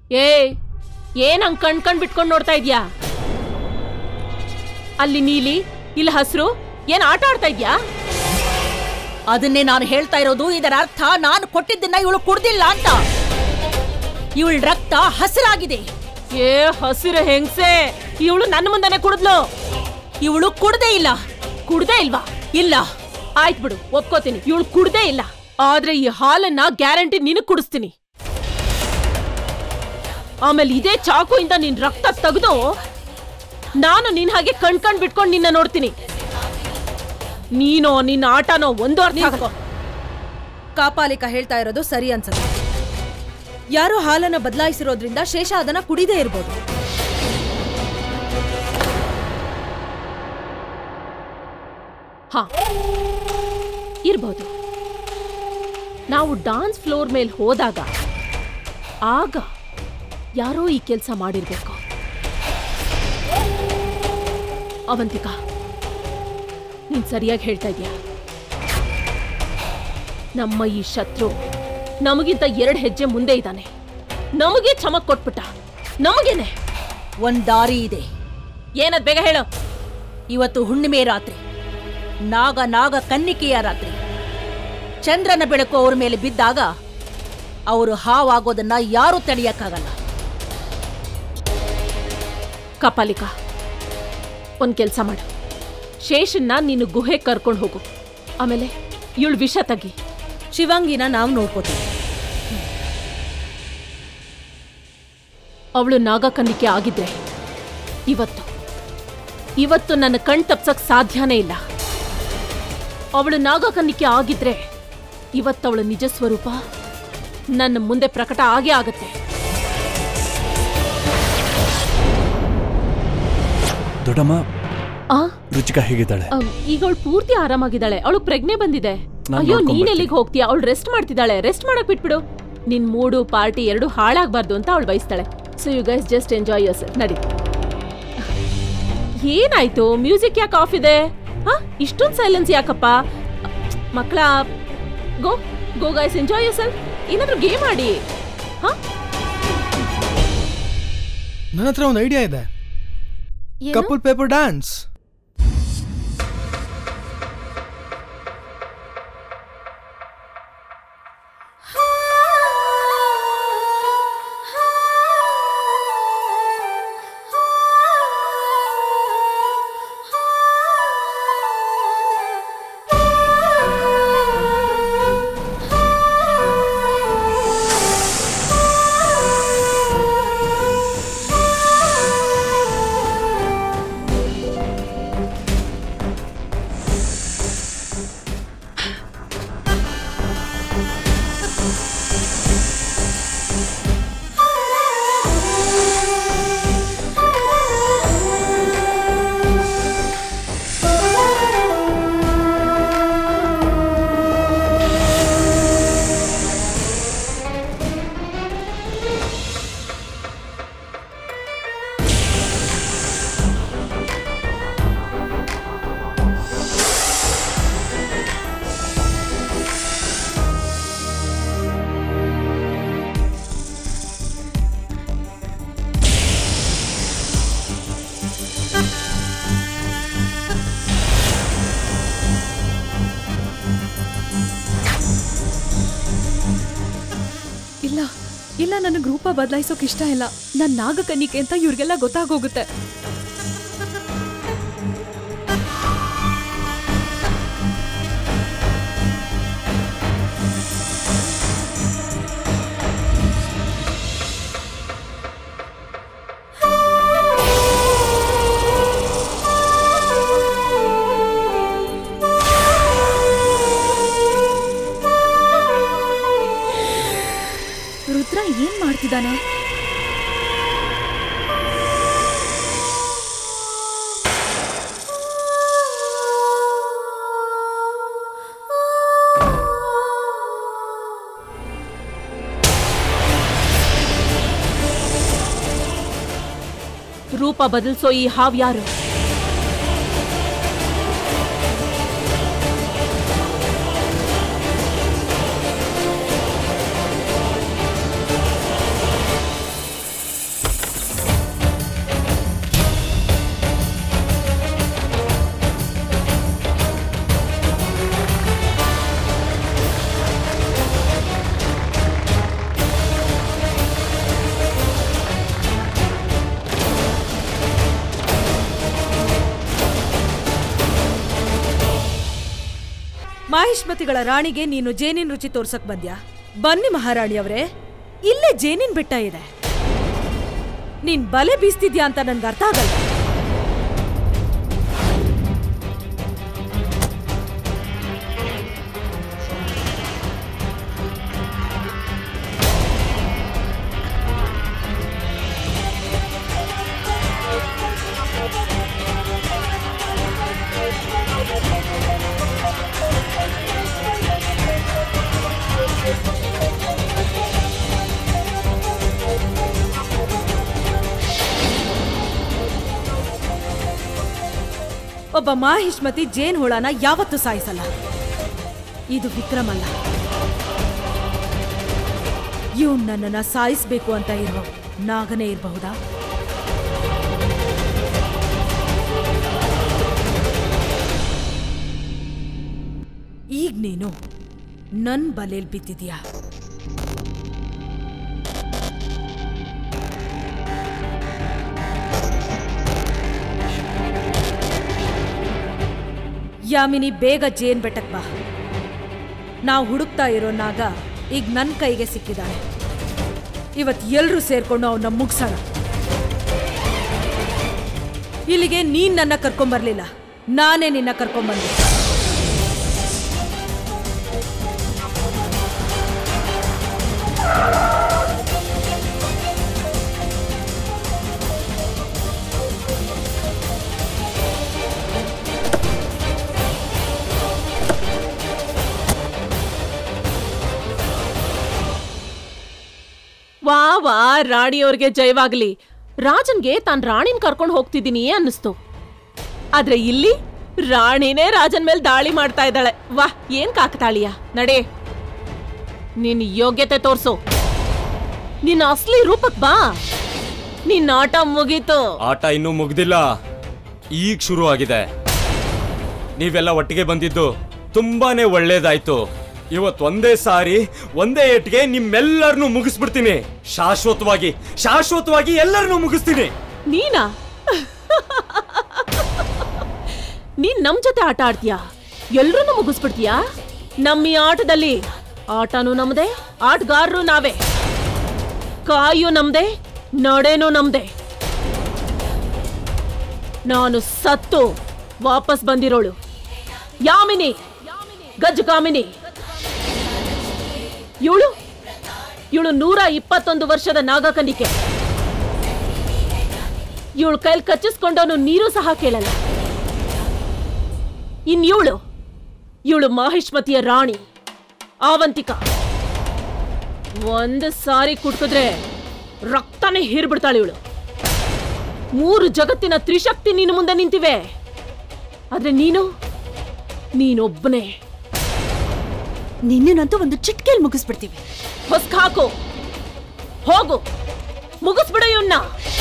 ಏ ಏನ್ ಹಂಗ್ ಕಣ್ ಕಣ್ ಬಿಟ್ಕೊಂಡ್ ನೋಡ್ತಾ ಇದ್ಯಾ ಅಲ್ಲಿ ನೀಲಿ ಇಲ್ಲಿ ಹಸ್ರು ಏನ್ ಆಟ ಆಡ್ತಾ ಇದ್ಯಾ ಅದನ್ನೇ ನಾನು ಹೇಳ್ತಾ ಇರೋದು ಇದರ ಅರ್ಥ ನಾನು ಕೊಟ್ಟಿದ್ದನ್ನ ಇವಳು ಕುಡ್ದಿಲ್ಲ ಅಂತ ಇವಳ ರಕ್ತ ಹಸಿರಾಗಿದೆ ಏ ಹಸಿರು ಹೆಂಗ್ಸೆ ಇವಳು ನನ್ನ ಮುಂದೆನೆ ಕುಡಿದ್ಲು ಇವಳು ಕುಡ್ದೇ ಇಲ್ಲ ಕುಡ್ದೇ ಇಲ್ವಾ ಇಲ್ಲ ಆಯ್ತ್ ಬಿಡು ಒಪ್ಕೋತೀನಿ ಇವಳು ಕುಡ್ದೇ ಇಲ್ಲ ಆದ್ರೆ ಈ ಹಾಲನ್ನ ಗ್ಯಾರಂಟಿ ನಿನಗ್ ಕುಡಿಸ್ತೀನಿ ಆಮೇಲೆ ಇದೇ ಚಾಕುಯಿಂದ ನಿನ್ ರಕ್ತ ತೆಗೆದು ನಾನು ನಿನ್ ಹಾಗೆ ಕಣ್ ಕಣ್ ಬಿಟ್ಕೊಂಡು ನಿನ್ನ ನೋಡ್ತೀನಿ ನೀನೋ ನಿನ್ನ ಆಟನೋ ಒಂದು ಅರ್ಥ ಆಗಲ್ಲ. ಕಾಪಾಲಿಕ ಹೇಳ್ತಾ ಇರೋದು ಸರಿ ಅನ್ಸುತ್ತೆ ಯಾರೋ ಹಾಲನ್ನ ಬದಲಾಯಿಸಿರೋದ್ರಿಂದ ಶೇಷ ಅದನ್ನ ಕುಡಿದೇ ಇರ್ಬೋದು ಹಾ ಇರ್ಬೋದು ನಾವು ಡಾನ್ಸ್ ಫ್ಲೋರ್ ಮೇಲೆ ಹೋದಾಗ ಆಗ ಯಾರೋ ಈ ಕೆಲಸ ಮಾಡಿರ್ಬೇಕು ಅವಂತಿಕಾ ನೀನ್ ಸರಿಯಾಗಿ ಹೇಳ್ತಾ ಇದೀಯ ನಮ್ಮ ಈ ಶತ್ರು ನಮಗಿಂತ ಎರಡು ಹೆಜ್ಜೆ ಮುಂದೆ ಇದ್ದಾನೆ ನಮಗೆ ಚಮಕ್ ಕೊಟ್ಬಿಟ್ಟ ನಮಗೇನೆ ಒಂದ್ ದಾರಿ ಇದೆ ಏನದ್ ಬೇಗ ಹೇಳು ಇವತ್ತು ಹುಣ್ಣಿಮೆ ರಾತ್ರಿ ನಾಗ ನಾಗ ಕನ್ನಿಕೆಯ ರಾತ್ರಿ ಚಂದ್ರನ ಬೆಳಕು ಅವ್ರ ಮೇಲೆ ಬಿದ್ದಾಗ ಅವರು ಹಾವಾಗೋದನ್ನ ಯಾರೂ ತಡೆಯಕ್ಕಾಗಲ್ಲ ಕಪಾಲಿಕ ಒಂದ್ ಕೆಲ್ಸ ಮಾಡು ಶೇಷನ್ನ ನೀನು ಗುಹೆ ಕರ್ಕೊಂಡು ಹೋಗು ಆಮೇಲೆ ಇವಳು ವಿಷ ತಗಿ ಶಿವಾಂಗಿನ ನಾವು ನೋಡ್ಕೋತೀವಿ ಅವಳು ನಾಗಕನ್ನಿಕೆ ಆಗಿದ್ರೆ ಇವತ್ತು ಇವತ್ತು ನನ್ನ ಕಣ್ ತಪ್ಸಕ್ ಸಾಧ್ಯನೇ ಇಲ್ಲ ಅವಳು ನಾಗಕನ್ನಿಕೆ ಆಗಿದ್ರೆ ಇವತ್ತವಳ ನಿಜ ಸ್ವರೂಪ ನನ್ನ ಮುಂದೆ ಪ್ರಕಟ ಆಗೇ ಆಗತ್ತೆ ದೊಡ್ಡಮ್ಮ ಆ ರುಚಿಕಾ ಹೇಗಿದ್ದಾಳೆ ಅಮ್, ಈಗ ಅವಳು ಪೂರ್ತಿ ಆರಾಮಾಗಿದ್ದಾಳೆ ಅವಳು ಪ್ರಜ್ಞೆ ಬಂದಿದೆ ನಾನ್ ಅಯ್ಯೋ ನೋಡ್ಕೊಂಡ್ ನೀನ್ ಬರ್ತೀನಿ. ಎಲ್ಲಿಗೆ ಹೋಗ್ತೀಯ ಅವಳು ರೆಸ್ಟ್ ಮಾಡ್ತಿದ್ದಾಳೆ ರೆಸ್ಟ್ ಮಾಡಕ್ ಬಿಟ್ಬಿಡು ನಿನ್ ಮೂಡು ಪಾರ್ಟಿ ಎರಡು ಹಾಳಾಗ್ಬಾರ್ದು ಅಂತ ಅವಳು ಬಯಸ್ತಾಳೆ so you guys just enjoy yourself ನಡಿ ಏನಾಯ್ತು ಮ್ಯೂಸಿಕ್ ಯಾಕೆ ಆಫ್ ಇದೆ ಹಾ ಇಷ್ಟೊಂದು ಸೈಲೆನ್ಸ್ ಯಾಕಪ್ಪ ಮಕ್ಕಳ go go guys enjoy yourself ಏನಾದ್ರೂ ಗೇಮ್ ಆಡಿ ಹಾ ನನ್ನ ಹತ್ರ ಒಂದು ಐಡಿಯಾ ಇದೆ ಏನು? ಕಪಲ್ ಪೇಪರ್ ಡ್ಯಾನ್ಸ್ ಇಲ್ಲ ಇಲ್ಲ ನನಗೆ ರೂಪ ಬದಲಾಯಿಸೋಕೆ ಇಷ್ಟ ಇಲ್ಲ ನಾನು ನಾಗಕನ್ನಿಕೆ ಅಂತ ಇವ್ರಿಗೆಲ್ಲ ಗೊತ್ತಾಗೋಗುತ್ತೆ ರುದ್ರ ಏನ್ ಮಾಡ್ತಿದ್ದಾನೆ ರೂಪ ಬದಲ್ಸೋ ಈ ಹಾವ್ ಯಾರು ಮಾಹಿಷ್ಮತಿಗಳ ರಾಣಿಗೆ ನೀನು ಜೇನಿನ ರುಚಿ ತೋರ್ಸಕ್ ಬಂದ್ಯಾ ಬನ್ನಿ ಮಹಾರಾಣಿಯವರೇ ಇಲ್ಲೇ ಜೇನಿನ ಬೆಟ್ಟ ಇದೆ ನೀನ್ ಬಲೆ ಬೀಸ್ತಿದ್ಯಾ ಅಂತ ನನ್ಗೆ ಅರ್ಥ ಆಗಲ್ಲ ಒಬ್ಬ ಮಾಹಿಷ್ಮತಿ ಜೇನ್ ಹುಳನ ಯಾವತ್ತೂ ಸಾಯಿಸಲ್ಲ ಇದು ವಿಕ್ರಮ್ ಅಲ್ಲ ಇವ್ನ್ ನನ್ನನ್ನ ಸಾಯಿಸ್ಬೇಕು ಅಂತ ಇರೋ ನಾಗನೇ ಇರಬಹುದಾ ಈಗ ನೀನು ನನ್ ಬಲೆಲ್ ಬಿದ್ದಿದ್ಯಾ ಯಾಮಿನಿ ಬೇಗ ಜೇನ್ ಬೆಟ್ಟಕ್ ಬಾ ನಾವು ಹುಡುಕ್ತಾ ಇರೋ ನಾಗ ಈಗ ನನ್ನ ಕೈಗೆ ಸಿಕ್ಕಿದ್ದಾನೆ ಇವತ್ ಎಲ್ರೂ ಸೇರ್ಕೊಂಡು ಅವನ್ನ ಮುಗ್ಸೋಣ ಇಲ್ಲಿಗೆ ನೀನ್ ನನ್ನ ಕರ್ಕೊಂಬರ್ಲಿಲ್ಲ ನಾನೇ ನಿನ್ನ ಕರ್ಕೊಂಬಂದೆ ವಾ ವಾ ರಾಣಿಯವ್ರಿಗೆ ಜಯವಾಗ್ಲಿ ರಾಜನ್ಗೆ ತಾನ್ ರಾಣಿನ್ ಕರ್ಕೊಂಡು ಹೋಗ್ತಿದ್ದೀನಿ ಅನ್ನಿಸ್ತು ಆದ್ರೆ ಇಲ್ಲಿ ರಾಣಿನೇ ರಾಜನ್ ಮೇಲೆ ದಾಳಿ ಮಾಡ್ತಾ ಇದ್ದಾಳೆ ವಾ ಏನ್ ಕಾಕತಾಳಿಯ ನಡೆ ನಿನ್ ಯೋಗ್ಯತೆ ತೋರ್ಸು ನಿನ್ನ ಅಸ್ಲಿ ರೂಪಕ್ ಬಾ ನಿನ್ನ ಆಟ ಮುಗೀತು ಆಟ ಇನ್ನೂ ಮುಗ್ದಿಲ್ಲ ಈಗ ಶುರು ಆಗಿದೆ ನೀವೆಲ್ಲ ಒಟ್ಟಿಗೆ ಬಂದಿದ್ದು ತುಂಬಾನೇ ಒಳ್ಳೇದಾಯ್ತು ಇವತ್ ಒಂದೇ ಸಾರಿ ಒಂದೇ ಏಟ್ಗೆ ನಿಮ್ಮೆಲ್ಲರನ್ನು ಮುಗಿಸ್ಬಿಡ್ತೀನಿ ಶಾಶ್ವತವಾಗಿ ಶಾಶ್ವತವಾಗಿ ಎಲ್ಲರನ್ನೂ ಮುಗಿಸ್ತೀನಿ ನೀನಾ ನೀನ್ ನಮ್ ಜೊತೆ ಆಟ ಆಡ್ತೀಯಾ ಎಲ್ರನ್ನೂ ಮುಗಿಸ್ಬಿಡ್ತೀಯಾ ನಮ್ಮ ಈ ಆಟದಲ್ಲಿ ಆಟನೂ ನಮ್ದೆ ಆಟಗಾರರು ನಾವೇ ಕಾಯು ನಮ್ದೆ ನಡೆನೂ ನಮ್ದೆ ನಾನು ಸತ್ತು ವಾಪಸ್ ಬಂದಿರೋಳು ಯಾಮಿನಿ ಗಜಗಾಮಿನಿ ಇವಳು ಇವಳು ನೂರ ಇಪ್ಪತ್ತೊಂದು ವರ್ಷದ ನಾಗಕನಿಕೆ ಇವಳು ಕೈಲಿ ಕಚ್ಚಿಸ್ಕೊಂಡವನು ನೀರು ಸಹ ಕೇಳಲ್ಲ ಇನ್ಯವಳು ಇವಳು ಮಾಹಿಷ್ಮತಿಯ ರಾಣಿ ಆವಂತಿಕ ಒಂದು ಸಾರಿ ಕುಟ್ಕಿದ್ರೆ ರಕ್ತನೇ ಹೀರ್ಬಿಡ್ತಾಳೆ ಇವಳು ಮೂರು ಜಗತ್ತಿನ ತ್ರಿಶಕ್ತಿ ನಿನ್ನ ಮುಂದೆ ನಿಂತಿವೆ ಆದ್ರೆ ನೀನು ನೀನೊಬ್ಬನೇ ನಿನ್ನಂತೂ ಒಂದು ಚಿಟ್ಕೆಲ್ ಮುಗಿಸ್ಬಿಡ್ತೀವಿ ಹೊಸ್ಕ ಹಾಕು ಹೋಗು ಮುಗಿಸ್ಬಿಡ ಇವನ್ನ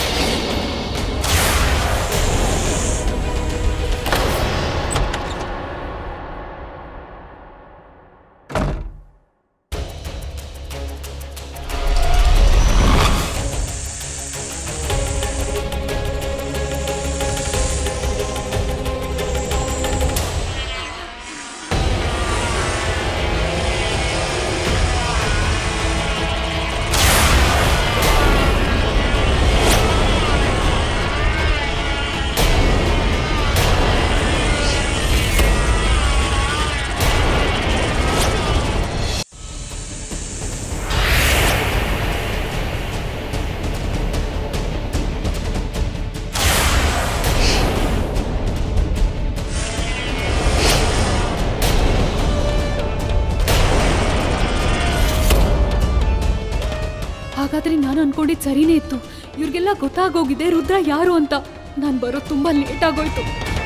ಹಾಗಾದ್ರೆ ನಾನು ಅನ್ಕೊಂಡಿದ್ ಸರಿನೇ ಇತ್ತು ಇವ್ರಿಗೆಲ್ಲ ಗೊತ್ತಾಗೋಗಿದೆ ರುದ್ರ ಯಾರು ಅಂತ ನಾನ್ ಬರೋದು ತುಂಬಾ ಲೇಟ್ ಆಗೋಯ್ತು